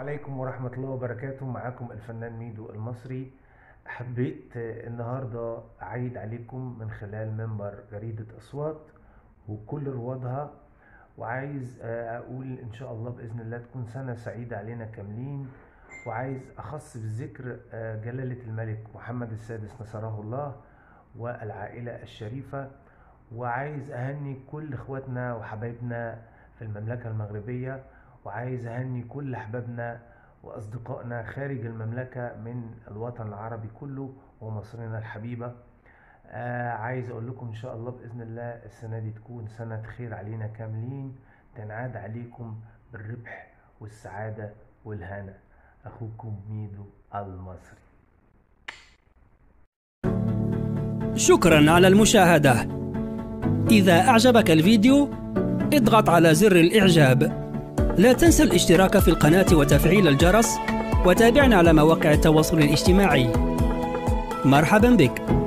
عليكم ورحمة الله وبركاته معاكم الفنان ميدو المصري حبيت آه، النهاردة أعيد عليكم من خلال منبر جريدة أصوات وكل روادها وعايز آه، أقول إن شاء الله بإذن الله تكون سنة سعيدة علينا كاملين وعايز أخص بالذكر آه، جلالة الملك محمد السادس نصره الله والعائلة الشريفة وعايز أهني كل إخواتنا وحبايبنا في المملكة المغربية وعايز أهني كل أحبابنا وأصدقائنا خارج المملكة من الوطن العربي كله ومصرنا الحبيبة آه عايز أقول لكم إن شاء الله بإذن الله السنة دي تكون سنة خير علينا كاملين تنعاد عليكم بالربح والسعادة والهنا أخوكم ميدو المصري شكرا على المشاهدة إذا أعجبك الفيديو اضغط على زر الإعجاب لا تنسى الاشتراك في القناة وتفعيل الجرس وتابعنا على مواقع التواصل الاجتماعي مرحبا بك